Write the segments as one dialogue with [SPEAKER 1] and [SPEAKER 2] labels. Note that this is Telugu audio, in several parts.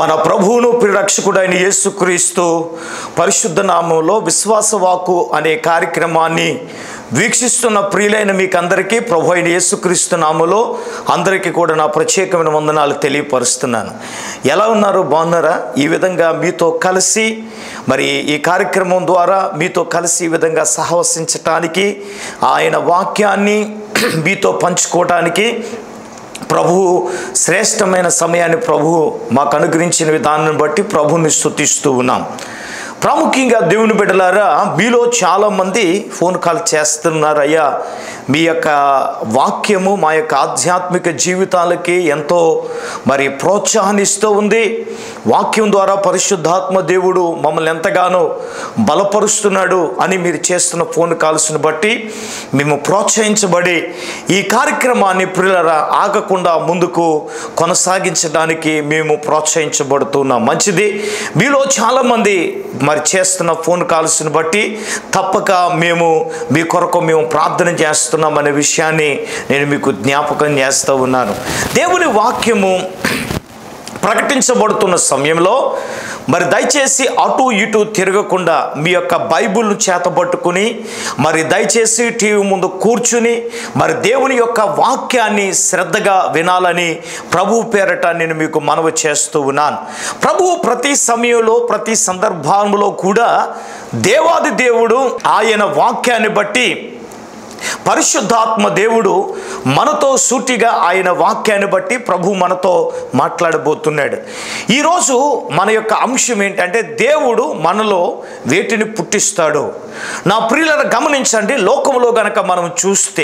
[SPEAKER 1] మన ప్రభువును ప్రిరక్షకుడైన యేసుక్రీస్తు పరిశుద్ధ నామంలో విశ్వాసవాకు అనే కార్యక్రమాన్ని వీక్షిస్తున్న ప్రియులైన మీకు అందరికీ ప్రభు అయిన యేసుక్రీస్తు నామంలో అందరికీ కూడా నా ప్రత్యేకమైన వందనాలు తెలియపరుస్తున్నాను ఎలా ఉన్నారు బాగున్నారా ఈ విధంగా మీతో కలిసి మరి ఈ కార్యక్రమం ద్వారా మీతో కలిసి ఈ విధంగా సహవసించటానికి ఆయన వాక్యాన్ని మీతో పంచుకోవటానికి ప్రభువు శ్రేష్టమైన సమయాన్ని ప్రభువు మాకు అనుగ్రహించిన విధానాన్ని బట్టి ప్రభుని స్థుతిస్తూ ఉన్నాం ప్రాముఖ్యంగా దేవుని బిడ్డలారా మీలో చాలామంది ఫోన్ కాల్ చేస్తున్నారు అయ్యా మీ యొక్క వాక్యము మా యొక్క ఆధ్యాత్మిక జీవితాలకి ఎంతో మరి ప్రోత్సాహాన్నిస్తూ ఉంది వాక్యం ద్వారా పరిశుద్ధాత్మ దేవుడు మమ్మల్ని ఎంతగానో బలపరుస్తున్నాడు అని మీరు చేస్తున్న ఫోన్ కాల్స్ని బట్టి మేము ప్రోత్సహించబడి ఈ కార్యక్రమాన్ని ప్రియులరా ఆగకుండా ముందుకు కొనసాగించడానికి మేము ప్రోత్సహించబడుతున్నాం మంచిది మీలో చాలామంది మరి చేస్తున్న ఫోన్ కాల్స్ని బట్టి తప్పక మేము మీ కొరకు మేము ప్రార్థన చేస్తున్నాం అనే విషయాన్ని నేను మీకు జ్ఞాపకం చేస్తూ ఉన్నాను దేవుని వాక్యము ప్రకటించబడుతున్న సమయంలో మరి దయచేసి అటు ఇటు తిరగకుండా మీ యొక్క బైబుల్ను చేతబట్టుకుని మరి దయచేసి టీవీ ముందు కూర్చుని మరి దేవుని యొక్క వాక్యాన్ని శ్రద్ధగా వినాలని ప్రభు పేరట నేను మీకు మనవి చేస్తూ ఉన్నాను ప్రభువు ప్రతి సమయంలో ప్రతి సందర్భంలో కూడా దేవాది దేవుడు ఆయన వాక్యాన్ని బట్టి పరిశుద్ధాత్మ దేవుడు మనతో సూటిగా ఆయన వాక్యాన్ని బట్టి ప్రభు మనతో మాట్లాడబోతున్నాడు ఈరోజు మన యొక్క అంశం ఏంటంటే దేవుడు మనలో వేటిని పుట్టిస్తాడు నా ప్రియులర గమనించండి లోకంలో గనక మనం చూస్తే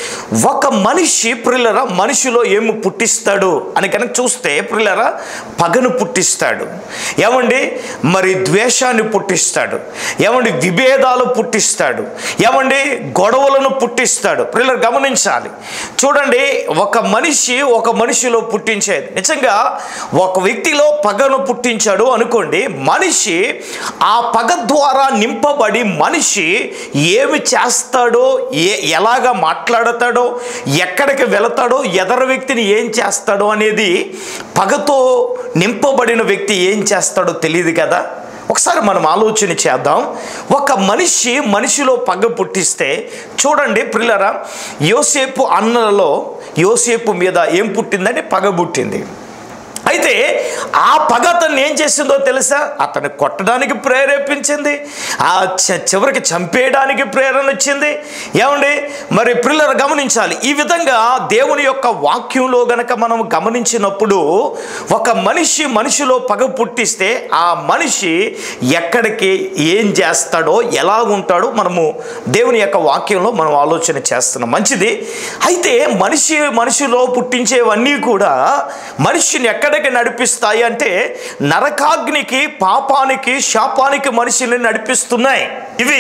[SPEAKER 1] ఒక మనిషి ప్రియులర మనిషిలో ఏమి పుట్టిస్తాడు అని కనుక చూస్తే ప్రియులర పగను పుట్టిస్తాడు ఏమండి మరి ద్వేషాన్ని పుట్టిస్తాడు ఏమండి విభేదాలు పుట్టిస్తాడు ఏమండి గొడవలను పుట్టిస్తాడు పిల్లలు గమనించాలి చూడండి ఒక మనిషి ఒక మనిషిలో పుట్టించేది నిజంగా ఒక వ్యక్తిలో పగను పుట్టించాడు అనుకోండి మనిషి ఆ పగ ద్వారా నింపబడి మనిషి ఏమి చేస్తాడో ఏ ఎలాగ మాట్లాడతాడో ఎక్కడికి వెళతాడో ఎదర వ్యక్తిని ఏం చేస్తాడో అనేది పగతో నింపబడిన వ్యక్తి ఏం చేస్తాడో తెలియదు కదా ఒకసారి మనం ఆలోచన చేద్దాం ఒక మనిషి మనిషిలో పగ పుట్టిస్తే చూడండి పిల్లరా యోసేపు అన్నలలో యోసేపు మీద ఏం పుట్టిందని పగ పుట్టింది అయితే ఆ పగ అతన్ని ఏం చేసిందో తెలుసా అతన్ని కొట్టడానికి ప్రేరేపించింది ఆ చ- చివరికి చంపేయడానికి ప్రేరణ వచ్చింది ఏమండి మరి పిల్లలు గమనించాలి ఈ విధంగా దేవుని యొక్క వాక్యంలో గనక మనం గమనించినప్పుడు ఒక మనిషి మనిషిలో పగ పుట్టిస్తే ఆ మనిషి ఎక్కడికి ఏం చేస్తాడో ఎలా ఉంటాడో మనము దేవుని యొక్క వాక్యంలో మనం ఆలోచన చేస్తున్నాం మంచిది అయితే మనిషి మనిషిలో పుట్టించేవన్నీ కూడా మనిషిని ఎక్కడికి నడిపిస్తాయి అంటే నరకాగ్నికి పాపానికి శాపానికి మనిషిని నడిపిస్తున్నాయి ఇవి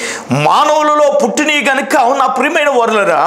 [SPEAKER 1] మానవులలో పుట్టినవి గనుక నా ప్రియమైన వర్లరా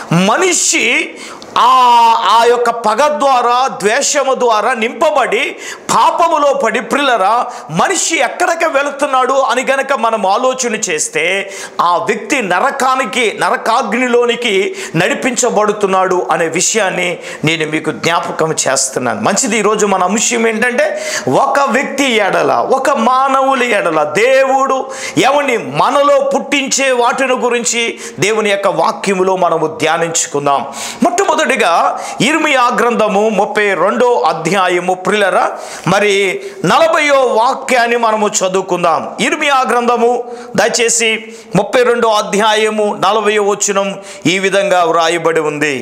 [SPEAKER 1] మనిషి ఆ ఆ యొక్క పగ ద్వారా ద్వేషము ద్వారా నింపబడి పాపములో పడి ప్రిల్లరా మనిషి ఎక్కడికి వెళుతున్నాడు అని గనక మనం ఆలోచన చేస్తే ఆ వ్యక్తి నరకానికి నరకాగ్నిలోనికి నడిపించబడుతున్నాడు అనే విషయాన్ని నేను మీకు జ్ఞాపకం చేస్తున్నాను మంచిది ఈరోజు మన అంశం ఏంటంటే ఒక వ్యక్తి ఎడల ఒక మానవుల ఎడల దేవుడు ఎవరిని మనలో పుట్టించే వాటిని గురించి దేవుని యొక్క వాక్యములో మనము ధ్యానించుకుందాం మొట్టమొదటిగా ఇర్మియా గ్రంథము ముప్పై రెండో అధ్యాయము ప్రిలరా మరి నలభయో వాక్యాన్ని మనము చదువుకుందాం ఇర్మియా గ్రంథము దయచేసి ముప్పై రెండో అధ్యాయము నలభయో వచనం ఈ విధంగా వ్రాయబడి ఉంది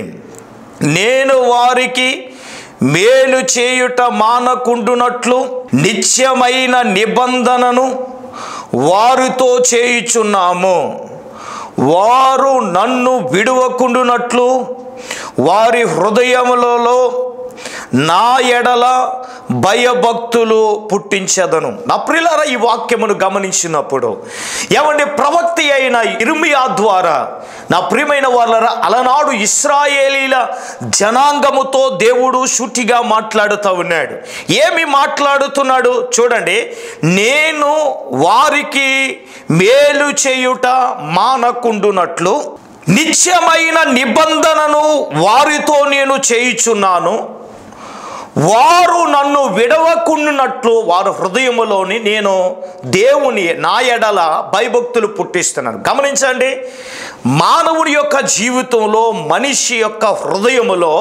[SPEAKER 1] నేను వారికి మేలు చేయుట మానకుండునట్లు నిత్యమైన నిబంధనను వారితో చేయుచున్నాము వారు నన్ను విడువకుండునట్లు వారి హృదయములలో నా ఎడల భయభక్తులు పుట్టించదను నా ప్రియులారా ఈ వాక్యమును గమనించినప్పుడు ఏమండి ప్రవక్తి అయిన ఇర్మియా ద్వారా నా ప్రియమైన వాళ్ళరా అలనాడు ఇస్రాయేలీల జనాంగముతో దేవుడు సూటిగా మాట్లాడుతూ ఉన్నాడు ఏమి మాట్లాడుతున్నాడు చూడండి నేను వారికి మేలు చేయుట మానకుండునట్లు నిత్యమైన నిబంధనను వారితో నేను చేయుచున్నాను వారు నన్ను విడవక విడవకుండునట్లు వారు హృదయములోని నేను దేవుని నా ఎడల భయభక్తులు పుట్టిస్తున్నాను గమనించండి మానవుని యొక్క జీవితంలో మనిషి యొక్క హృదయములో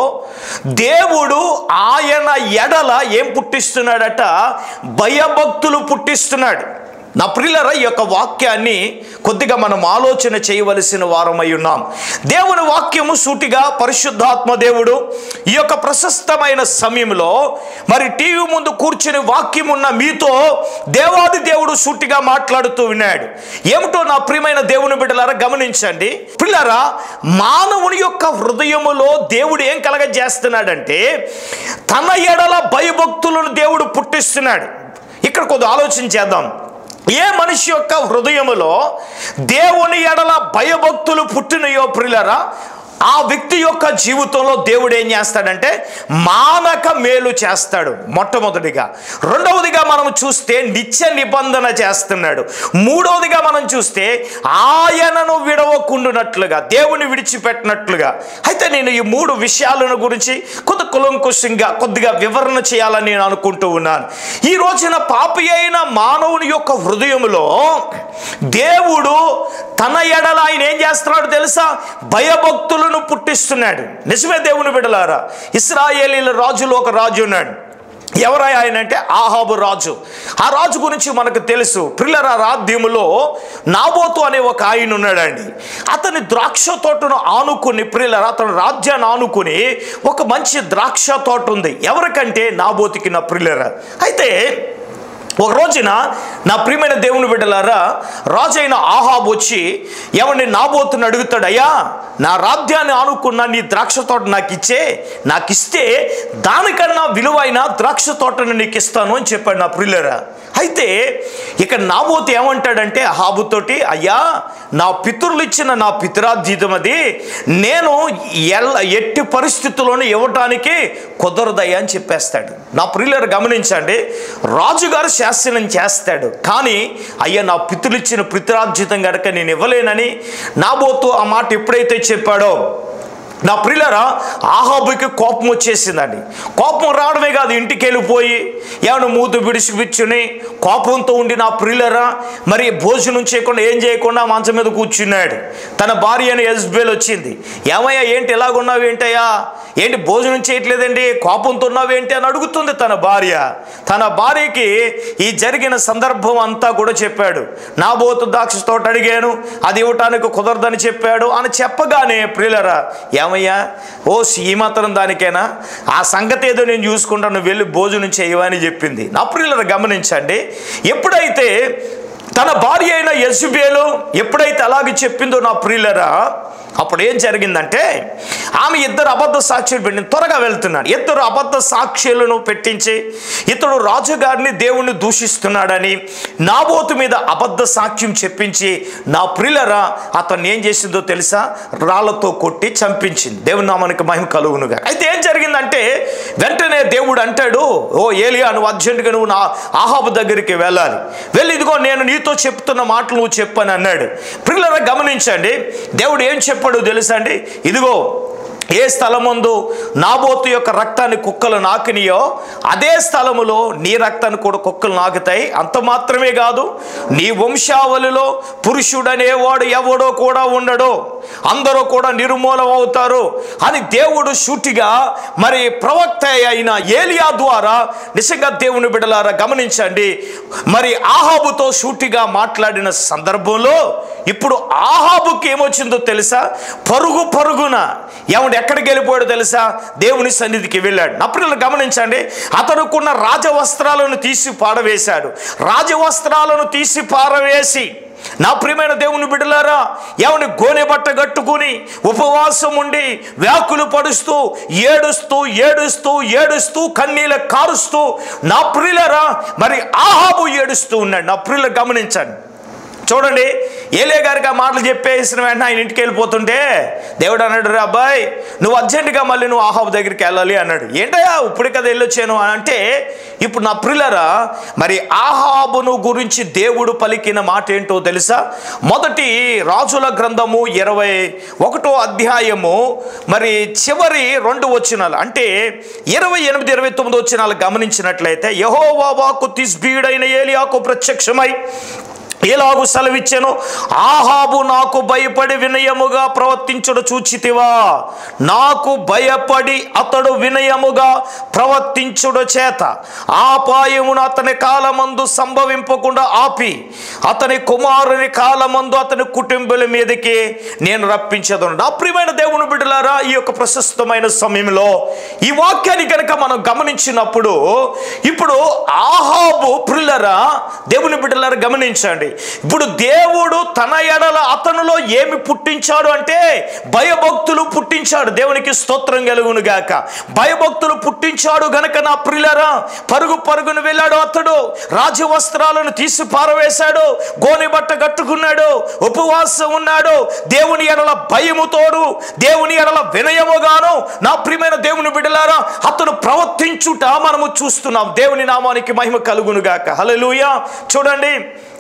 [SPEAKER 1] దేవుడు ఆయన ఎడల ఏం పుట్టిస్తున్నాడట భయభక్తులు పుట్టిస్తున్నాడు నా ప్రియులరా ఈ యొక్క వాక్యాన్ని కొద్దిగా మనం ఆలోచన చేయవలసిన వారమై ఉన్నాం దేవుని వాక్యము సూటిగా పరిశుద్ధాత్మ దేవుడు ఈ యొక్క ప్రశస్తమైన సమయంలో మరి టీవీ ముందు కూర్చుని వాక్యం ఉన్న మీతో దేవాది దేవుడు సూటిగా మాట్లాడుతూ విన్నాడు ఏమిటో నా ప్రియమైన దేవుని బిడ్డలారా గమనించండి పిల్లరా మానవుని యొక్క హృదయములో దేవుడు ఏం కలగజేస్తున్నాడంటే తన ఎడల భయభక్తులను దేవుడు పుట్టిస్తున్నాడు ఇక్కడ కొద్ది ఆలోచన చేద్దాం ఏ మనిషి యొక్క హృదయములో దేవుని ఎడల భయభక్తులు పుట్టినయో ప్రిలరా ఆ వ్యక్తి యొక్క జీవితంలో దేవుడు ఏం చేస్తాడంటే మానక మేలు చేస్తాడు మొట్టమొదటిగా రెండవదిగా మనం చూస్తే నిత్య నిబంధన చేస్తున్నాడు మూడవదిగా మనం చూస్తే ఆయనను విడవకుండునట్లుగా దేవుని విడిచిపెట్టినట్లుగా అయితే నేను ఈ మూడు విషయాలను గురించి కొద్ది కులంకుశంగా కొద్దిగా వివరణ చేయాలని నేను అనుకుంటూ ఉన్నాను ఈ రోజున పాపి అయిన మానవుని యొక్క హృదయంలో దేవుడు తన ఎడల ఆయన ఏం చేస్తున్నాడు తెలుసా భయభక్తులను పుట్టిస్తున్నాడు నిజమే దేవుని బిడలారా ఇస్రాయేలీల రాజులో ఒక రాజు ఉన్నాడు ఎవరై ఆయన అంటే ఆహాబు రాజు ఆ రాజు గురించి మనకు తెలుసు ప్రిల్లర రాధ్యములో నాబోతు అనే ఒక ఆయన ఉన్నాడండి అతని ద్రాక్ష తోటను ఆనుకుని ప్రిల్లర అతను రాజ్యాన్ని ఆనుకుని ఒక మంచి ద్రాక్ష తోట ఉంది ఎవరికంటే నాబోతుకి నా ప్రిల్లర అయితే ఒక రోజున నా ప్రియమైన దేవుని బిడ్డలారా రాజైన ఆహాబ్ వచ్చి ఎవరిని నాబోతుని అడుగుతాడు అయ్యా నా రాజ్యాన్ని ఆనుకున్న నీ ద్రాక్ష తోట నాకు ఇచ్చే నాకు ఇస్తే దానికన్నా విలువైన ద్రాక్ష తోటను నీకు ఇస్తాను అని చెప్పాడు నా ప్రియులరా అయితే ఇక్కడ నాబోతు ఏమంటాడంటే హాబుతోటి అయ్యా నా పితరులు ఇచ్చిన నా పితరాధీతం అది నేను ఎల్ల ఎట్టి పరిస్థితుల్లోనూ ఇవ్వటానికి కుదరదయ్యా అని చెప్పేస్తాడు నా ప్రియులరు గమనించండి రాజుగారు శాసనం చేస్తాడు కానీ అయ్యా నా పితరులు ఇచ్చిన పితరార్జితం గనక నేను ఇవ్వలేనని నాబోతు ఆ మాట ఎప్పుడైతే చెప్పాడో నా ప్రియులరా ఆహాబుకి కోపం వచ్చేసిందండి కోపం రావడమే కాదు ఇంటికి వెళ్ళిపోయి ఏమైనా మూతు బిడిసి బిచ్చుని కోపంతో ఉండి నా ప్రియులరా మరి భోజనం చేయకుండా ఏం చేయకుండా మంచం మీద కూర్చున్నాడు తన భార్య అని ఎస్బేల్ వచ్చింది ఏమయ్యా ఏంటి ఎలాగున్నావు ఏంటయ్యా ఏంటి భోజనం చేయట్లేదండి కోపంతో ఉన్నావు ఏంటి అని అడుగుతుంది తన భార్య తన భార్యకి ఈ జరిగిన సందర్భం అంతా కూడా చెప్పాడు నా బోతు ద్రాక్ష తోట అడిగాను అది ఇవ్వటానికి కుదరదని చెప్పాడు అని చెప్పగానే ప్రియులరా ఏమయ్యా ఓ ఈ మాత్రం దానికేనా ఆ సంగతి ఏదో నేను చూసుకుంటాను నువ్వు వెళ్ళి భోజనం చేయవని చెప్పింది నా ప్రియులను గమనించండి ఎప్పుడైతే తన భార్య అయిన యశుబేలు ఎప్పుడైతే అలాగే చెప్పిందో నా ప్రియులరా అప్పుడు ఏం జరిగిందంటే ఆమె ఇద్దరు అబద్ధ సాక్షులు పెట్టి త్వరగా వెళ్తున్నాడు ఇద్దరు అబద్ధ సాక్షులను పెట్టించి ఇతడు రాజుగారిని దేవుణ్ణి దూషిస్తున్నాడని నాబోతు మీద అబద్ధ సాక్ష్యం చెప్పించి నా ప్రియులరా అతన్ని ఏం చేసిందో తెలుసా రాళ్లతో కొట్టి చంపించింది దేవుని నామానికి మహిమ కలుగునుగా అయితే ఏం జరిగిందంటే వెంటనే దేవుడు అంటాడు ఓ ఏలియా నువ్వు అర్జెంటుగా నువ్వు నా ఆహాబు దగ్గరికి వెళ్ళాలి వెళ్ళి ఇదిగో నేను నీతో చెప్తున్న మాటలు నువ్వు చెప్పని అన్నాడు ప్రియులరా గమనించండి దేవుడు ఏం చెప్పాడు తెలుసా అండి ఇదిగో ఏ స్థలముందు నాబోతు యొక్క రక్తాన్ని కుక్కలు నాకినియో అదే స్థలములో నీ రక్తాన్ని కూడా కుక్కలు నాకుతాయి అంత మాత్రమే కాదు నీ వంశావళిలో పురుషుడనేవాడు ఎవడో కూడా ఉండడు అందరూ కూడా నిర్మూలం అవుతారు అని దేవుడు సూటిగా మరి ప్రవక్త అయిన ఏలియా ద్వారా నిజంగా దేవుని బిడలారా గమనించండి మరి ఆహాబుతో సూటిగా మాట్లాడిన సందర్భంలో ఇప్పుడు ఆహాబుకి ఏమొచ్చిందో తెలుసా పరుగు పరుగున ఏమంటే ఎక్కడికి వెళ్ళిపోయాడో తెలుసా దేవుని సన్నిధికి వెళ్ళాడు నప్పుడు గమనించండి అతనుకున్న రాజవస్త్రాలను తీసి పారవేశాడు రాజవస్త్రాలను తీసి పారవేసి నా ప్రియమైన దేవుని బిడ్డలారా ఎవని గోనె బట్ట కట్టుకుని ఉపవాసం ఉండి వ్యాకులు పడుస్తూ ఏడుస్తూ ఏడుస్తూ ఏడుస్తూ కన్నీళ్ళ కారుస్తూ నా ప్రియులరా మరి ఆహాబు ఏడుస్తూ ఉన్నాడు నా ప్రియులు గమనించండి చూడండి ఏలే గారికి ఆ మాటలు చెప్పేసిన వెంటనే ఆయన ఇంటికి వెళ్ళిపోతుంటే దేవుడు అన్నాడు రా అబ్బాయి నువ్వు అర్జెంటుగా మళ్ళీ నువ్వు ఆహాబు దగ్గరికి వెళ్ళాలి అన్నాడు ఏంటయ్యా ఇప్పుడే కదా వెళ్ళొచ్చాను అని అంటే ఇప్పుడు నా ప్రిల్లరా మరి ఆహాబును గురించి దేవుడు పలికిన మాట ఏంటో తెలుసా మొదటి రాజుల గ్రంథము ఇరవై ఒకటో అధ్యాయము మరి చివరి రెండు వచ్చినాలు అంటే ఇరవై ఎనిమిది ఇరవై తొమ్మిది వచ్చినాలు గమనించినట్లయితే యహోవా వాకు తిస్బీడైన ఏలియాకు ప్రత్యక్షమై ఎలాగు సెలవిచ్చాను ఆహాబు నాకు భయపడి వినయముగా ప్రవర్తించుడు చూచితివా నాకు భయపడి అతడు వినయముగా ప్రవర్తించుడు చేత ఆపాయమును అతని కాలమందు సంభవింపకుండా ఆపి అతని కుమారుని కాలమందు అతని కుటుంబుల మీదకి నేను రప్పించదను నా ప్రియమైన దేవుని బిడ్డలారా ఈ యొక్క ప్రశస్తమైన సమయంలో ఈ వాక్యాన్ని కనుక మనం గమనించినప్పుడు ఇప్పుడు ఆహాబు ప్రిల్లరా దేవుని బిడ్డలారా గమనించండి ఇప్పుడు దేవుడు తన ఎడల అతనులో ఏమి పుట్టించాడు అంటే భయభక్తులు పుట్టించాడు దేవునికి స్తోత్రం కలుగును గాక భయభక్తులు పుట్టించాడు గనక నా ప్రిల్లరా పరుగు పరుగును వెళ్ళాడు అతడు రాజవస్త్రాలను తీసి పారవేశాడు గోని బట్ట కట్టుకున్నాడు ఉపవాసం ఉన్నాడు దేవుని ఎడల భయముతోడు దేవుని ఎడల వినయముగాను నా ప్రియమైన దేవుని బిడ్డలారా అతడు ప్రవర్తించుట మనము చూస్తున్నాం దేవుని నామానికి మహిమ కలుగును గాక హల్లెలూయా చూడండి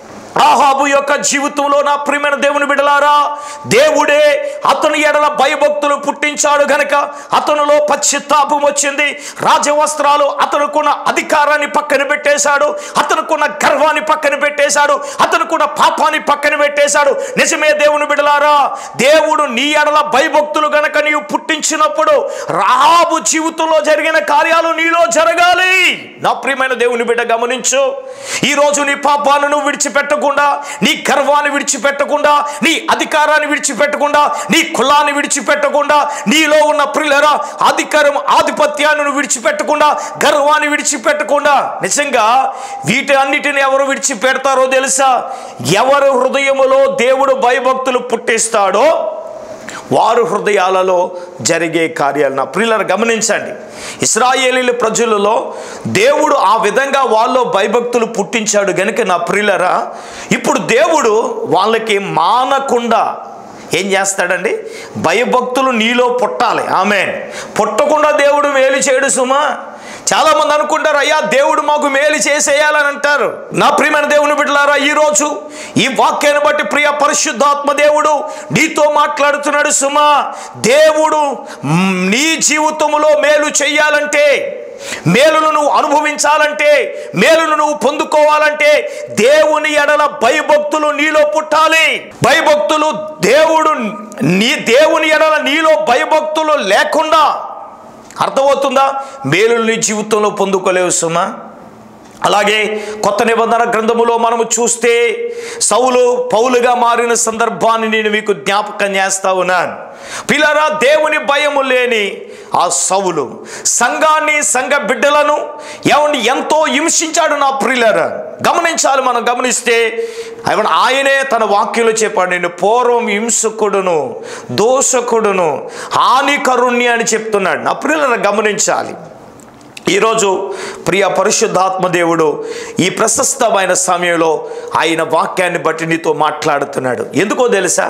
[SPEAKER 1] ఆహాబు యొక్క జీవితంలో నా ప్రియమైన దేవుని బిడలారా దేవుడే అతని ఎడల భయభక్తులు పుట్టించాడు గనక అతనిలో పశ్చిత్తాపం వచ్చింది రాజవస్త్రాలు అతనుకున్న అధికారాన్ని పక్కన పెట్టేశాడు అతనుకున్న గర్వాన్ని పక్కన పెట్టేశాడు అతనుకున్న పాపాన్ని పక్కన పెట్టేశాడు నిజమే దేవుని బిడలారా దేవుడు నీ ఎడల భయభక్తులు గనక నీవు పుట్టించినప్పుడు రాహాబు జీవితంలో జరిగిన కార్యాలు నీలో జరగాలి నా ప్రియమైన దేవుని బిడ్డ గమనించు ఈ రోజు నీ పాపాలను నువ్వు విడిచిపెట్టకుండా నీ గర్వాన్ని విడిచిపెట్టకుండా నీ అధికారాన్ని విడిచిపెట్టకుండా నీ కులాన్ని విడిచిపెట్టకుండా నీలో ఉన్న ప్రియులరా అధికారం ఆధిపత్యాన్ని నువ్వు విడిచిపెట్టకుండా గర్వాన్ని విడిచిపెట్టకుండా నిజంగా వీటి అన్నిటిని ఎవరు విడిచిపెడతారో తెలుసా ఎవరు హృదయములో దేవుడు భయభక్తులు పుట్టిస్తాడో వారు హృదయాలలో జరిగే కార్యాలు నా ప్రియులను గమనించండి ఇస్రాయేలీల ప్రజలలో దేవుడు ఆ విధంగా వాళ్ళలో భయభక్తులు పుట్టించాడు గనుక నా ప్రియులరా ఇప్పుడు దేవుడు వాళ్ళకి మానకుండా ఏం చేస్తాడండి భయభక్తులు నీలో పుట్టాలి ఆమె పుట్టకుండా దేవుడు మేలు చేయడు సుమా చాలా మంది అనుకుంటారు అయ్యా దేవుడు మాకు మేలు చేసేయాలని అంటారు నా ప్రియమైన దేవుని బిడ్డలారా ఈ రోజు ఈ వాక్యాన్ని బట్టి ప్రియ పరిశుద్ధాత్మ దేవుడు నీతో మాట్లాడుతున్నాడు సుమా దేవుడు మ్, నీ జీవితంలో మేలు చెయ్యాలంటే మేలును నువ్వు అనుభవించాలంటే మేలును నువ్వు పొందుకోవాలంటే దేవుని ఎడల భయభక్తులు నీలో పుట్టాలి భయభక్తులు దేవుడు నీ దేవుని ఎడల నీలో భయభక్తులు లేకుండా అర్థమవుతుందా మేలులు నీ జీవితంలో పొందుకోలేవు సుమా అలాగే కొత్త నిబంధన గ్రంథములో మనము చూస్తే సౌలు పౌలుగా మారిన సందర్భాన్ని నేను మీకు జ్ఞాపకం చేస్తా ఉన్నాను పిల్లరా దేవుని భయము లేని ఆ సౌలు సంఘాన్ని సంఘ బిడ్డలను ఏమండి ఎంతో హింసించాడు నా ప్రియులరా గమనించాలి మనం గమనిస్తే ఆయన ఆయనే తన వాక్యంలో చెప్పాడు నేను పూర్వం హింసకుడును దోషకుడును హానికరుణ్ణి అని చెప్తున్నాడు నా ప్రియులను గమనించాలి ఈరోజు ప్రియ పరిశుద్ధాత్మ దేవుడు ఈ ప్రశస్తమైన సమయంలో ఆయన వాక్యాన్ని బట్టి నీతో మాట్లాడుతున్నాడు ఎందుకో తెలుసా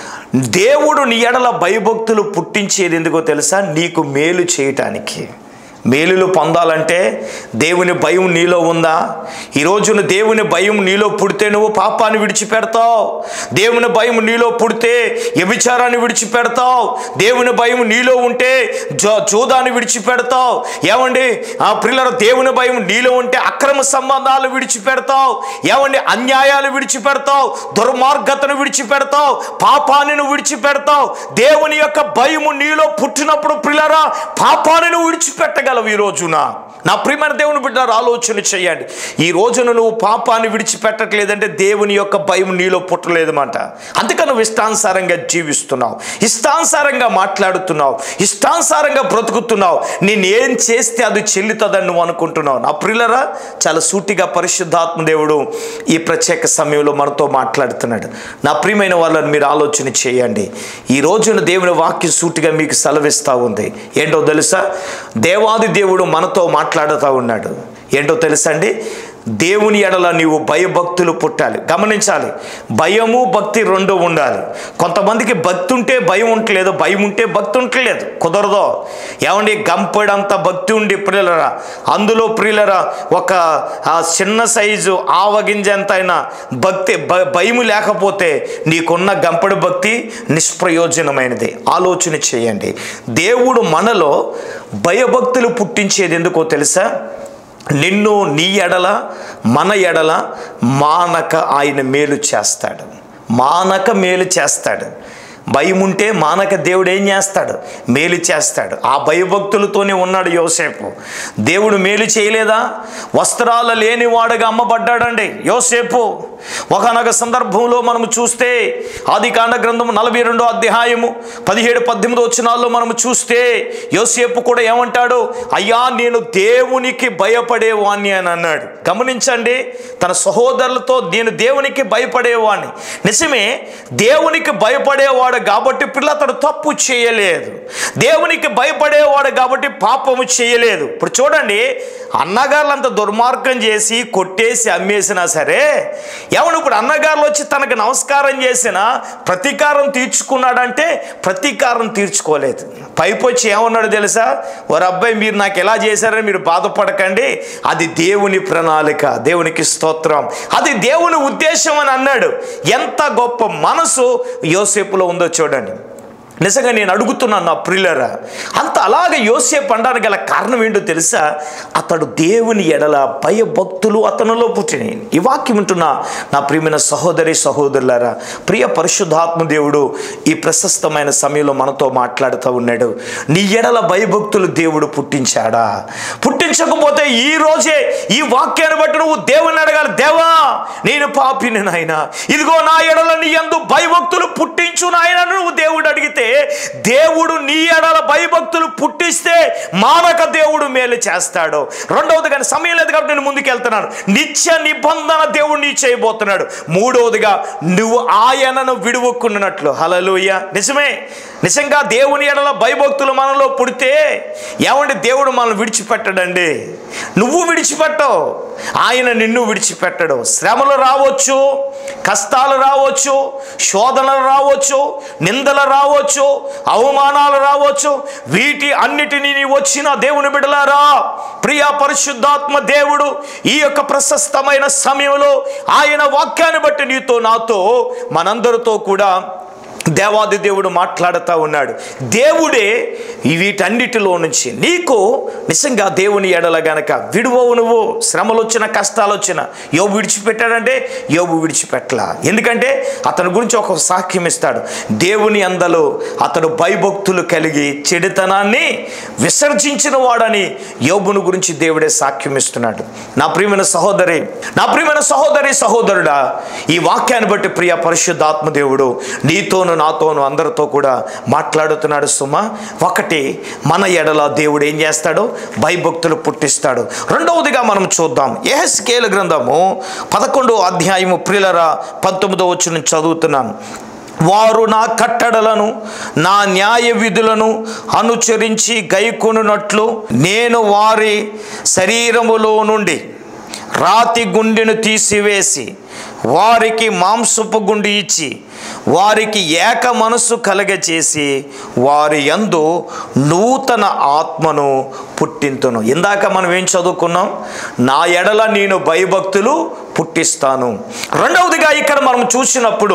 [SPEAKER 1] దేవుడు నీ ఎడల భయభక్తులు పుట్టించేది ఎందుకో తెలుసా నీకు మేలు చేయటానికి మేలులు పొందాలంటే దేవుని భయం నీలో ఉందా ఈ రోజున దేవుని భయం నీలో పుడితే నువ్వు పాపాన్ని విడిచిపెడతావు దేవుని భయం నీలో పుడితే వ్యభిచారాన్ని విడిచిపెడతావు దేవుని భయం నీలో ఉంటే జో జోదాన్ని విడిచిపెడతావు ఏమండి ఆ పిల్లల దేవుని భయం నీలో ఉంటే అక్రమ సంబంధాలు విడిచిపెడతావు ఏమండి అన్యాయాలు విడిచిపెడతావు దుర్మార్గతను విడిచిపెడతావు పాపాన్ని నువ్వు విడిచిపెడతావు దేవుని యొక్క భయము నీలో పుట్టినప్పుడు పిల్లరా పాపాన్ని నువ్వు విడిచిపెట్టగలవు ఈ రోజున నా ప్రియమైన దేవుని బిడ్డారు ఆలోచన చేయండి ఈ రోజున నువ్వు పాపాన్ని విడిచిపెట్టట్లేదంటే దేవుని యొక్క భయం నీలో పుట్టలేదన్నమాట అందుకని నువ్వు ఇష్టానుసారంగా జీవిస్తున్నావు ఇష్టానుసారంగా మాట్లాడుతున్నావు ఇష్టానుసారంగా బ్రతుకుతున్నావు నేను ఏం చేస్తే అది చెల్లుతుందని నువ్వు అనుకుంటున్నావు నా ప్రియులరా చాలా సూటిగా పరిశుద్ధాత్మ దేవుడు ఈ ప్రత్యేక సమయంలో మనతో మాట్లాడుతున్నాడు నా ప్రియమైన వాళ్ళని మీరు ఆలోచన చేయండి ఈ రోజున దేవుని వాక్యం సూటిగా మీకు సెలవిస్తూ ఉంది ఏంటో తెలుసా దేవాది దేవుడు మనతో మాట్లాడుతూ ఉన్నాడు ఏంటో తెలుసా అండి దేవుని ఎడల నీవు భయభక్తులు పుట్టాలి గమనించాలి భయము భక్తి రెండు ఉండాలి కొంతమందికి భక్తి ఉంటే భయం ఉండలేదు భయం ఉంటే భక్తి ఉండలేదు కుదరదో ఏమండి గంపడంత భక్తి ఉండి ప్రియులరా అందులో ప్రియులరా ఒక ఆ చిన్న సైజు ఆవగింజంత అయిన భక్తి భ- భయము లేకపోతే నీకున్న గంపడి భక్తి నిష్ప్రయోజనమైనది ఆలోచన చేయండి దేవుడు మనలో భయభక్తులు పుట్టించేది ఎందుకో తెలుసా నిన్ను నీ ఎడల మన ఎడల మానక ఆయన మేలు చేస్తాడు మానక మేలు చేస్తాడు భయం ఉంటే మానక దేవుడు ఏం చేస్తాడు మేలు చేస్తాడు ఆ భయభక్తులతోనే ఉన్నాడు యోసేపు దేవుడు మేలు చేయలేదా వస్త్రాలు లేనివాడుగా అమ్మబడ్డాడండి యోసేపు ఒకనొక సందర్భంలో మనము చూస్తే ఆది కాండ గ్రంథం నలభై రెండో అధ్యాయము పదిహేడు పద్దెనిమిది వచ్చినాల్లో మనము చూస్తే యోసేపు కూడా ఏమంటాడు అయ్యా నేను దేవునికి భయపడేవాణ్ణి అని అన్నాడు గమనించండి తన సహోదరులతో నేను దేవునికి భయపడేవాణ్ణి నిజమే దేవునికి భయపడేవాడు కాబట్టి పిల్ల అతడు తప్పు చేయలేదు దేవునికి భయపడేవాడు కాబట్టి పాపము చేయలేదు ఇప్పుడు చూడండి అన్నగారులు అంత దుర్మార్గం చేసి కొట్టేసి అమ్మేసినా సరే ఎవడు ఇప్పుడు అన్నగారులు వచ్చి తనకు నమస్కారం చేసిన ప్రతీకారం తీర్చుకున్నాడంటే ప్రతీకారం తీర్చుకోలేదు పైపు వచ్చి ఏమన్నాడు తెలుసా వారు అబ్బాయి మీరు నాకు ఎలా చేశారని మీరు బాధపడకండి అది దేవుని ప్రణాళిక దేవునికి స్తోత్రం అది దేవుని ఉద్దేశం అని అన్నాడు ఎంత గొప్ప మనసు యోసేపులో ఉందో చూడండి నిజంగా నేను అడుగుతున్నాను నా ప్రియులరా అంత అలాగే యోసేపు అనడానికి గల కారణం ఏంటో తెలుసా అతడు దేవుని ఎడల భయభక్తులు అతనిలో పుట్టినాయి ఈ వాక్యం వింటున్న నా ప్రియమైన సహోదరి సహోదరులారా ప్రియ పరిశుద్ధాత్మ దేవుడు ఈ ప్రశస్తమైన సమయంలో మనతో మాట్లాడుతూ ఉన్నాడు నీ ఎడల భయభక్తులు దేవుడు పుట్టించాడా పుట్టించకపోతే ఈ రోజే ఈ వాక్యాన్ని బట్టి నువ్వు దేవుని అడగాలి దేవా నేను పాపిని నాయన ఇదిగో నా ఎడల నీ యందు భయభక్తులు పుట్టించు నాయన నువ్వు దేవుడు అడిగితే దేవుడు నీ ఎడల భయభక్తులు పుట్టిస్తే మానక దేవుడు మేలు చేస్తాడు రెండవది కానీ సమయం లేదు కాబట్టి నేను ముందుకు వెళ్తున్నాను నిత్య నిబంధన దేవుడు నీ చేయబోతున్నాడు మూడవదిగా నువ్వు ఆయనను విడువక్కున్నట్లు హలలుయ నిజమే నిజంగా దేవుని ఎడల భయభక్తులు మనలో పుడితే ఏమంటే దేవుడు మనల్ని విడిచిపెట్టడండి నువ్వు విడిచిపెట్టవు ఆయన నిన్ను విడిచిపెట్టడు శ్రమలు రావచ్చు కష్టాలు రావచ్చు శోధనలు రావచ్చు నిందలు రావచ్చు అవమానాలు రావచ్చు వీటి అన్నిటినీ నీ వచ్చిన దేవుని బిడలారా ప్రియా పరిశుద్ధాత్మ దేవుడు ఈ యొక్క ప్రశస్తమైన సమయంలో ఆయన వాక్యాన్ని బట్టి నీతో నాతో మనందరితో కూడా దేవాది దేవుడు మాట్లాడుతూ ఉన్నాడు దేవుడే ఈ వీటన్నిటిలో నుంచి నీకు నిజంగా దేవుని ఎడల గనక విడువవు నువ్వు శ్రమలు వచ్చిన కష్టాలు వచ్చిన యోబు విడిచిపెట్టాడంటే యోబు విడిచిపెట్టలా ఎందుకంటే అతని గురించి ఒక సాక్ష్యం ఇస్తాడు దేవుని అందలో అతడు భయభక్తులు కలిగి చెడుతనాన్ని విసర్జించిన వాడని యోబును గురించి దేవుడే సాక్ష్యం ఇస్తున్నాడు నా ప్రియమైన సహోదరి నా ప్రియమైన సహోదరి సహోదరుడా ఈ వాక్యాన్ని బట్టి ప్రియ పరిశుద్ధాత్మ దేవుడు నీతోను నాతోను అందరితో కూడా మాట్లాడుతున్నాడు సుమ ఒకటి మన ఎడల దేవుడు ఏం చేస్తాడు భయభక్తులు పుట్టిస్తాడు రెండవదిగా మనం చూద్దాం ఏహెస్కేల గ్రంథము పదకొండో అధ్యాయము ప్రియులరా పంతొమ్మిదో వచ్చి నుంచి చదువుతున్నాను వారు నా కట్టడలను నా న్యాయ విధులను అనుసరించి గైకొనున్నట్లు నేను వారి శరీరములో నుండి రాతి గుండెను తీసివేసి వారికి మాంసపు గుండె ఇచ్చి వారికి ఏక మనస్సు కలగచేసి వారి యందు నూతన ఆత్మను పుట్టింతును ఇందాక మనం ఏం చదువుకున్నాం నా ఎడల నేను భయభక్తులు పుట్టిస్తాను రెండవదిగా ఇక్కడ మనం చూసినప్పుడు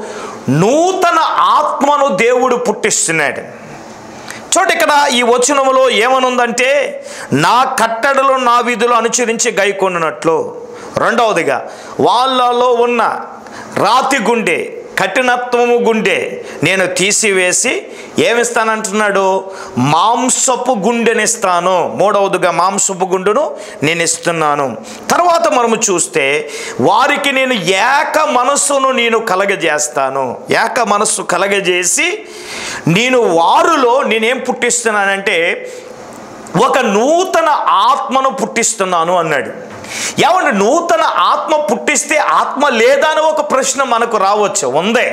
[SPEAKER 1] నూతన ఆత్మను దేవుడు పుట్టిస్తున్నాడు చూడండి ఇక్కడ ఈ వచనములో ఏమనుందంటే నా కట్టడలు నా విధులు అనుసరించి గైకొన్నట్లు రెండవదిగా వాళ్ళలో ఉన్న రాతి గుండె కఠినత్వము గుండె నేను తీసివేసి ఏమిస్తానంటున్నాడు మాంసపు గుండెనిస్తాను మూడవదిగా మాంసపు గుండెను నేను ఇస్తున్నాను తర్వాత మనము చూస్తే వారికి నేను ఏక మనస్సును నేను కలగజేస్తాను ఏక మనస్సు కలగజేసి నేను వారిలో నేనేం పుట్టిస్తున్నానంటే ఒక నూతన ఆత్మను పుట్టిస్తున్నాను అన్నాడు ఏమంటే నూతన ఆత్మ పుట్టిస్తే ఆత్మ లేదా అని ఒక ప్రశ్న మనకు రావచ్చు ఉందే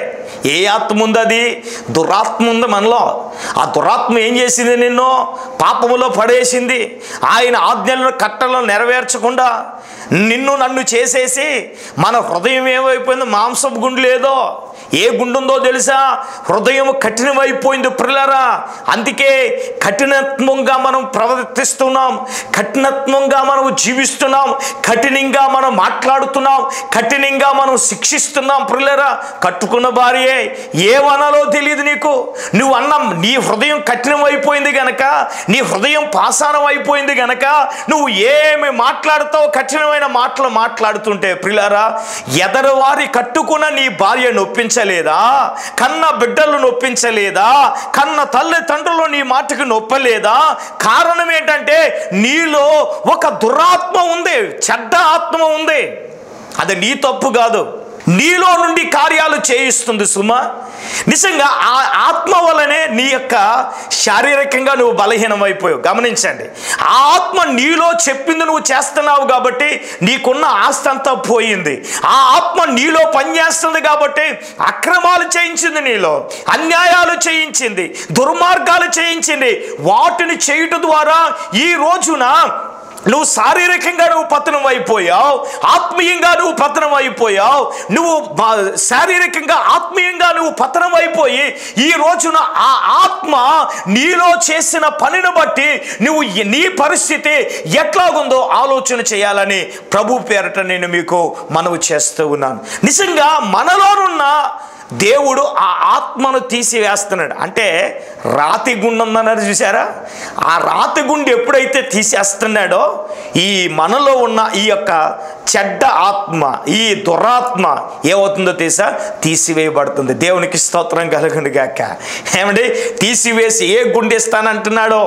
[SPEAKER 1] ఏ ఆత్మ ఉంది అది దురాత్మ ఉంది మనలో ఆ దురాత్మ ఏం చేసింది నిన్ను పాపములో పడేసింది ఆయన ఆజ్ఞలను కట్టలను నెరవేర్చకుండా నిన్ను నన్ను చేసేసి మన హృదయం ఏమైపోయిందో మాంసపు గుండు లేదో ఏ గుండు ఉందో తెలుసా హృదయం కఠినమైపోయింది పిల్లరా అందుకే కఠినత్వంగా మనం ప్రవర్తిస్తున్నాం కఠినత్వంగా మనం జీవిస్తున్నాం కఠినంగా మనం మాట్లాడుతున్నాం కఠినంగా మనం శిక్షిస్తున్నాం పిల్లరా కట్టుకున్న భార్యే ఏమనాలో తెలియదు నీకు నువ్వు అన్న నీ హృదయం కఠినమైపోయింది గనక నీ హృదయం పాసానం అయిపోయింది గనక నువ్వు ఏమి మాట్లాడుతావు కఠినమైన మాటలు మాట్లాడుతుంటే ప్రిలారా ఎదరవారి కట్టుకున్న నీ భార్య నొప్పించలేదా కన్న బిడ్డలు నొప్పించలేదా కన్న తల్లిదండ్రులు నీ మాటకు నొప్పలేదా కారణం ఏంటంటే నీలో ఒక దురాత్మ ఉంది చెడ్డ ఆత్మ ఉంది అది నీ తప్పు కాదు నీలో నుండి కార్యాలు చేయిస్తుంది సుమ నిజంగా ఆ ఆత్మ వలనే నీ యొక్క శారీరకంగా నువ్వు బలహీనమైపోయావు గమనించండి ఆ ఆత్మ నీలో చెప్పింది నువ్వు చేస్తున్నావు కాబట్టి నీకున్న ఆస్తి అంతా పోయింది ఆ ఆత్మ నీలో పనిచేస్తుంది కాబట్టి అక్రమాలు చేయించింది నీలో అన్యాయాలు చేయించింది దుర్మార్గాలు చేయించింది వాటిని చేయుట ద్వారా ఈ రోజున నువ్వు శారీరకంగా నువ్వు పతనం అయిపోయావు ఆత్మీయంగా నువ్వు పతనం అయిపోయావు నువ్వు బా- శారీరకంగా ఆత్మీయంగా నువ్వు పతనం అయిపోయి ఈ రోజున ఆ ఆత్మ నీలో చేసిన పనిని బట్టి నువ్వు ఎ- నీ పరిస్థితి ఎట్లాగుందో ఆలోచన చేయాలని ప్రభు పేరట నేను మీకు మనవి చేస్తూ ఉన్నాను నిజంగా మనలోనున్న దేవుడు ఆ ఆత్మను తీసివేస్తున్నాడు అంటే రాతి గుండు ఉందన్నారు చూసారా ఆ రాతి గుండు ఎప్పుడైతే తీసేస్తున్నాడో ఈ మనలో ఉన్న ఈ యొక్క చెడ్డ ఆత్మ ఈ దురాత్మ ఏమవుతుందో తెలుసా తీసివేయబడుతుంది దేవునికి స్తోత్రం కలుగును గాక ఏమండి తీసివేసి ఏ గుండె ఇస్తానంటున్నాడో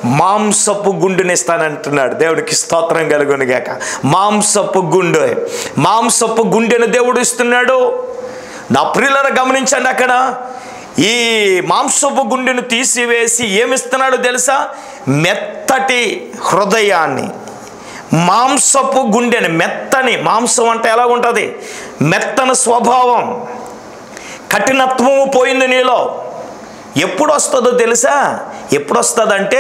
[SPEAKER 1] మాంసపు గుండెని ఇస్తానంటున్నాడు దేవునికి స్తోత్రం కలుగును గాక మాంసపు గుండె మాంసపు గుండెను దేవుడు ఇస్తున్నాడు నా ప్రియులను గమనించండి అక్కడ ఈ మాంసపు గుండెను తీసివేసి ఏమిస్తున్నాడో తెలుసా మెత్తటి హృదయాన్ని మాంసపు గుండెని మెత్తని మాంసం అంటే ఎలా ఉంటుంది మెత్తని స్వభావం కఠినత్వము పోయింది నీలో ఎప్పుడు వస్తుందో తెలుసా ఎప్పుడు వస్తుందంటే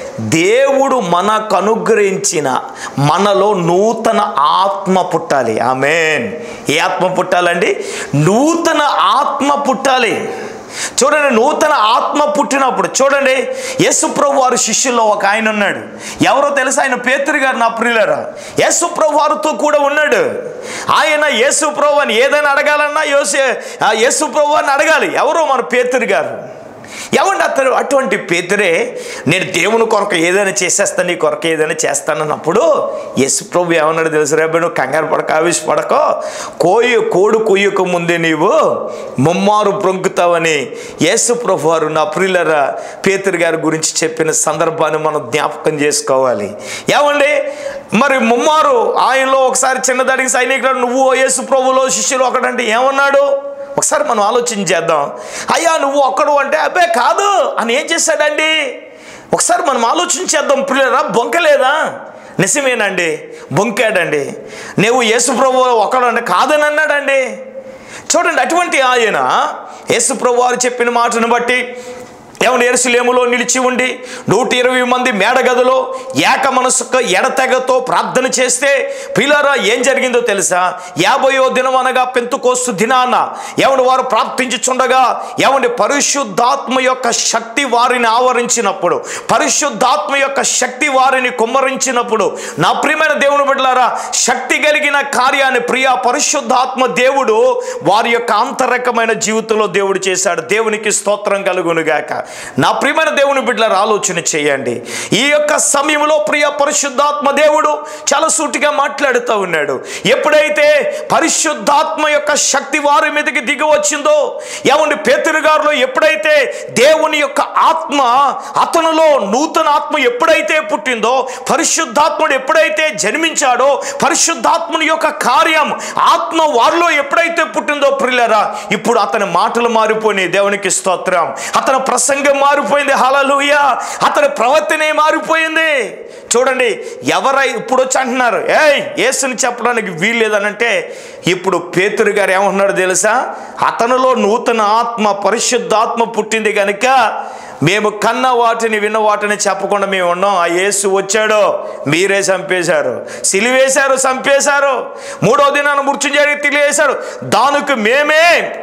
[SPEAKER 1] దేవుడు మనకు అనుగ్రహించిన మనలో నూతన ఆత్మ పుట్టాలి ఆమెన్ ఏ ఆత్మ పుట్టాలండి నూతన ఆత్మ పుట్టాలి చూడండి నూతన ఆత్మ పుట్టినప్పుడు చూడండి యేసుప్రభు వారి శిష్యుల్లో ఒక ఆయన ఉన్నాడు ఎవరో తెలుసా ఆయన పేతురు గారు నా ప్రియులరా యేసుప్రభు వారితో కూడా ఉన్నాడు ఆయన యేసుప్రభు అని ఏదైనా అడగాలన్నా యోసే ఆ యేసుప్రభు అని అడగాలి ఎవరో మన పేతురు గారు ఏమండి అతను అటువంటి పేతురే నేను దేవుని కొరకు ఏదైనా చేసేస్తాను నీ కొరకు ఏదైనా చేస్తానన్నప్పుడు యశు ప్రభు ఏమన్నాడు తెలుసు రేపు నువ్వు కంగారు పడక ఆవేశపడకో కోయి కోడు కొయ్యక ముందే నీవు ముమ్మారు ప్రొంకుతావని యేసు ప్రభు వారు నా ప్రియులర పేతురు గారి గురించి చెప్పిన సందర్భాన్ని మనం జ్ఞాపకం చేసుకోవాలి ఏమండి మరి ముమ్మారు ఆయనలో ఒకసారి చిన్నదానికి సైనికుడు నువ్వు యేసు ప్రభులో శిష్యులు ఒకటంటే ఏమన్నాడు ఒకసారి మనం ఆలోచన చేద్దాం అయ్యా నువ్వు ఒక్కడు అంటే అబ్బే కాదు అని ఏం చేశాడండి ఒకసారి మనం ఆలోచన చేద్దాం పిల్లరా బొంకలేదా నిజమేనండి బొంకాడండి నువ్వు యేసుప్రభు ఒకడు అంటే కాదని అన్నాడండి చూడండి అటువంటి ఆయన యేసుప్రభు వారు చెప్పిన మాటను బట్టి ఏమన్నా ఎరుసలేములో నిలిచి ఉండి నూట ఇరవై మంది మేడగదిలో ఏక మనసుకు ఎడతెగతో ప్రార్థన చేస్తే పిల్లరా ఏం జరిగిందో తెలుసా యాభయో దినం అనగా పెంతుకోస్తు దినాన ఎవడు వారు ప్రార్థించుచుండగా ఎవడి పరిశుద్ధాత్మ యొక్క శక్తి వారిని ఆవరించినప్పుడు పరిశుద్ధాత్మ యొక్క శక్తి వారిని కుమ్మరించినప్పుడు నా ప్రియమైన దేవుని బిడ్డలారా శక్తి కలిగిన కార్యాన్ని ప్రియ పరిశుద్ధాత్మ దేవుడు వారి యొక్క అంతరకమైన జీవితంలో దేవుడు చేశాడు దేవునికి స్తోత్రం కలుగునుగాక నా ప్రియమైన దేవుని బిడ్డలారా ఆలోచన చేయండి ఈ యొక్క సమయంలో ప్రియ పరిశుద్ధాత్మ దేవుడు చాలా సూటిగా మాట్లాడుతూ ఉన్నాడు ఎప్పుడైతే పరిశుద్ధాత్మ యొక్క శక్తి వారి మీదకి దిగి వచ్చిందో ఏమండి పేతురు గారిలో ఎప్పుడైతే దేవుని యొక్క ఆత్మ అతనిలో నూతన ఆత్మ ఎప్పుడైతే పుట్టిందో పరిశుద్ధాత్ముడు ఎప్పుడైతే జన్మించాడో పరిశుద్ధాత్ముని యొక్క కార్యం ఆత్మ వారిలో ఎప్పుడైతే పుట్టిందో ప్రిల్లరా ఇప్పుడు అతని మాటలు మారిపోయినాయి దేవునికి స్తోత్రం అతని ప్రసంగం ప్రసంగం మారిపోయింది హలలుయ అతని ప్రవర్తనే మారిపోయింది చూడండి ఎవరై ఇప్పుడు వచ్చి అంటున్నారు ఏయ్ యేసుని చెప్పడానికి వీల్లేదనంటే ఇప్పుడు పేతురు గారు ఏమంటున్నాడు తెలుసా అతనిలో నూతన ఆత్మ పరిశుద్ధాత్మ పుట్టింది కనుక మేము కన్న వాటిని విన్న వాటిని చెప్పకుండా మేము ఉన్నాం ఆ యేసు వచ్చాడో మీరే చంపేశారు సిలివేశారు చంపేశారు మూడో దినాన్ని మృత్యుంజరి తెలియజేశారు దానికి మేమే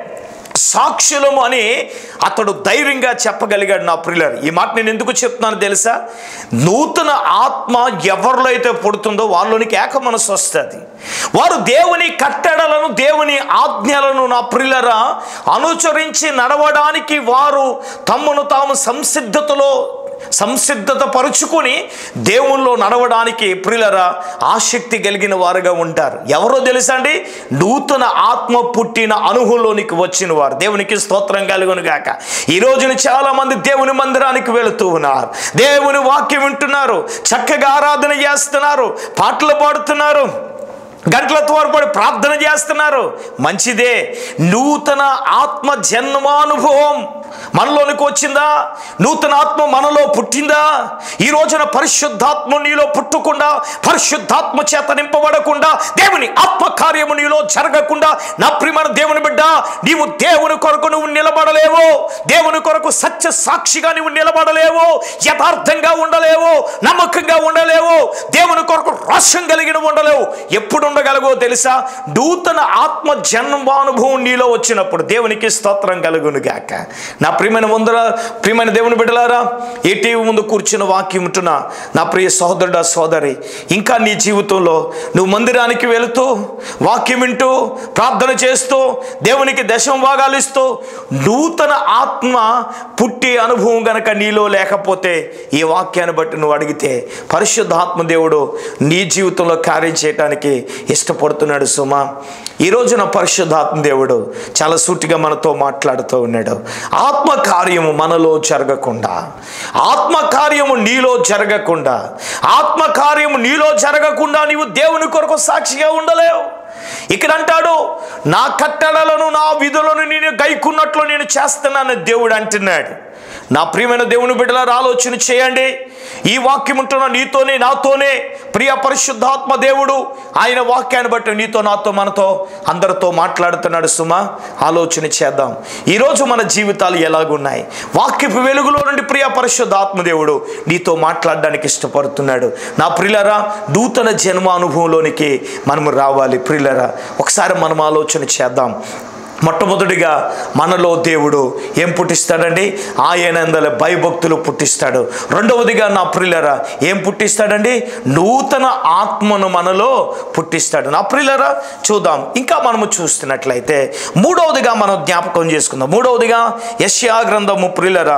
[SPEAKER 1] సాక్షులము అని అతడు ధైర్యంగా చెప్పగలిగాడు నా ప్రియులర్ ఈ మాట నేను ఎందుకు చెప్తున్నాను తెలుసా నూతన ఆత్మ ఎవరిలో అయితే పుడుతుందో వాళ్ళలోనికి ఏక మనసు వస్తుంది వారు దేవుని కట్టడలను దేవుని ఆజ్ఞలను నా ప్రియులరా అనుసరించి నడవడానికి వారు తమను తాము సంసిద్ధతలో సంసిద్ధత పరుచుకొని దేవుల్లో నడవడానికి ప్రియులరా ఆసక్తి కలిగిన వారుగా ఉంటారు ఎవరో తెలుసా అండి నూతన ఆత్మ పుట్టిన అనుభవంలోనికి వచ్చిన వారు దేవునికి స్తోత్రం కలుగును గాక ఈ రోజున చాలా మంది దేవుని మందిరానికి వెళుతూ ఉన్నారు దేవుని వాక్యం వింటున్నారు చక్కగా ఆరాధన చేస్తున్నారు పాటలు పాడుతున్నారు గంటల తోడ్పడి ప్రార్థన చేస్తున్నారు మంచిదే నూతన ఆత్మ జన్మానుభవం మనలోనికి వచ్చిందా నూతన ఆత్మ మనలో పుట్టిందా ఈ రోజున పరిశుద్ధాత్మ నీలో పుట్టకుండా పరిశుద్ధాత్మ చేత నింపబడకుండా దేవుని ఆత్మ కార్యము నీలో జరగకుండా నా ప్రియమైన దేవుని బిడ్డ నీవు దేవుని కొరకు నువ్వు నిలబడలేవు దేవుని కొరకు సత్య సాక్షిగా నువ్వు నిలబడలేవు యథార్థంగా ఉండలేవు నమ్మకంగా ఉండలేవు దేవుని కొరకు రోషం కలిగిన ఉండలేవు ఎప్పుడు ఉండగలగో తెలుసా నూతన ఆత్మ జన్మానుభవం నీలో వచ్చినప్పుడు దేవునికి స్తోత్రం కలుగును గాక నా ప్రియమైన ముందర ప్రియమైన దేవుని బిడ్డలారా ఈ టీవీ ముందు కూర్చున్న వాక్యం ఉంటున్నా నా ప్రియ సహోదరుడా సోదరి ఇంకా నీ జీవితంలో నువ్వు మందిరానికి వెళుతూ వాక్యం వింటూ ప్రార్థన చేస్తూ దేవునికి దశం భాగాలు ఇస్తూ నూతన ఆత్మ పుట్టే అనుభవం గనక నీలో లేకపోతే ఈ వాక్యాన్ని బట్టి నువ్వు అడిగితే పరిశుద్ధాత్మ దేవుడు నీ జీవితంలో కార్యం చేయడానికి ఇష్టపడుతున్నాడు సుమా ఈ రోజున పరిశుద్ధాత్మ దేవుడు చాలా సూటిగా మనతో మాట్లాడుతూ ఉన్నాడు ఆత్మ కార్యము మనలో జరగకుండా ఆత్మ కార్యము నీలో జరగకుండా ఆత్మ కార్యము నీలో జరగకుండా నీవు దేవుని కొరకు సాక్షిగా ఉండలేవు ఇక్కడ అంటాడు నా కట్టడలను నా విధులను నేను గైకున్నట్లు నేను చేస్తున్నాను దేవుడు అంటున్నాడు నా ప్రియమైన దేవుని బిడ్డలారా ఆలోచన చేయండి ఈ వాక్యం ఉంటున్న నీతోనే నాతోనే ప్రియ పరిశుద్ధాత్మ దేవుడు ఆయన వాక్యాన్ని బట్టి నీతో నాతో మనతో అందరితో మాట్లాడుతున్నాడు సుమా ఆలోచన చేద్దాం ఈరోజు మన జీవితాలు ఎలాగున్నాయి వాక్యపు వెలుగులో నుండి ప్రియ పరిశుద్ధాత్మ దేవుడు నీతో మాట్లాడడానికి ఇష్టపడుతున్నాడు నా ప్రియులరా నూతన జన్మ అనుభవంలోనికి మనము రావాలి ప్రియులరా ఒకసారి మనం ఆలోచన చేద్దాం మొట్టమొదటిగా మనలో దేవుడు ఏం పుట్టిస్తాడండి ఆయన అందల భయభక్తులు పుట్టిస్తాడు రెండవదిగా నా ప్రియులరా ఏం పుట్టిస్తాడండి నూతన ఆత్మను మనలో పుట్టిస్తాడు నా ప్రియులరా చూద్దాం ఇంకా మనము చూస్తున్నట్లయితే మూడవదిగా మనం జ్ఞాపకం చేసుకుందాం మూడవదిగా యశ్యా గ్రంథము ప్రియులరా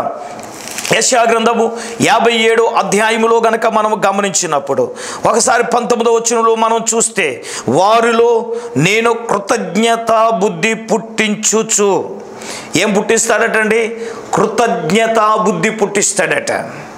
[SPEAKER 1] యశా గ్రంథము యాభై ఏడు అధ్యాయములో గనక మనం గమనించినప్పుడు ఒకసారి పంతొమ్మిదో వచ్చినలో మనం చూస్తే వారిలో నేను కృతజ్ఞత బుద్ధి పుట్టించుచు ఏం పుట్టిస్తాడటండి కృతజ్ఞత బుద్ధి పుట్టిస్తాడట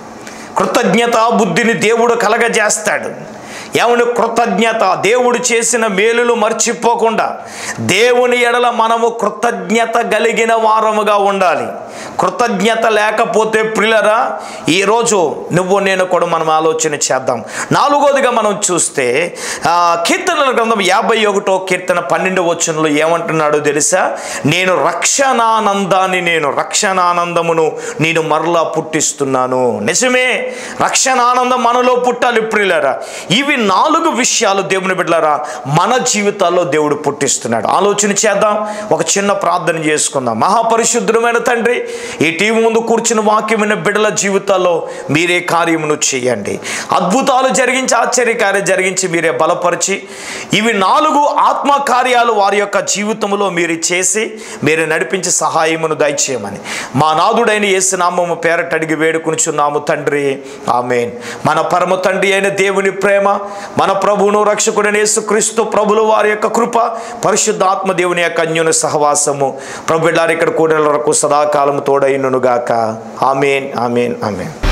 [SPEAKER 1] కృతజ్ఞత బుద్ధిని దేవుడు కలగజేస్తాడు ఏమని కృతజ్ఞత దేవుడు చేసిన మేలులు మర్చిపోకుండా దేవుని ఎడల మనము కృతజ్ఞత కలిగిన వారముగా ఉండాలి కృతజ్ఞత లేకపోతే ప్రిలరా ఈరోజు నువ్వు నేను కూడా మనం ఆలోచన చేద్దాం నాలుగోదిగా మనం చూస్తే ఆ, కీర్తనల గ్రంథం యాభై ఒకటో కీర్తన పన్నెండు వచనంలో ఏమంటున్నాడో తెలుసా నేను రక్షణానందాన్ని నేను రక్షణానందమును నేను మరలా పుట్టిస్తున్నాను నిజమే రక్షణానందం మనలో పుట్టాలి ప్రియులరా ఇవి నాలుగు విషయాలు దేవుని బిడ్డలారా మన జీవితాల్లో దేవుడు పుట్టిస్తున్నాడు ఆలోచన చేద్దాం ఒక చిన్న ప్రార్థన చేసుకుందాం మహాపరిశుద్ధమైన తండ్రి ఈ టీవీ ముందు కూర్చుని వాక్యమైన బిడ్డల జీవితాల్లో మీరే కార్యమును చేయండి అద్భుతాలు జరిగించి ఆశ్చర్యకార్యం జరిగించి మీరే బలపరిచి ఇవి నాలుగు ఆత్మ కార్యాలు వారి యొక్క జీవితంలో మీరు చేసి మీరు నడిపించి సహాయమును దయచేయమని మా నాదుడైన యేసునామము పేరట అడిగి వేడుకునిచున్నాము తండ్రి ఆమెన్ మన పరమ తండ్రి అయిన దేవుని ప్రేమ మన ప్రభువును రక్షకుడైన యేసుక్రీస్తు ప్రభుల వారి యొక్క కృప పరిశుద్ధ ఆత్మ దేవుని యొక్క అన్యోన్య సహవాసము ప్రభు బిడ్డలారు ఇక్కడ కూడిన వరకు సదాకాలము తోడైనను గాక ఆమెన్ ఆమెన్ ఆమెన్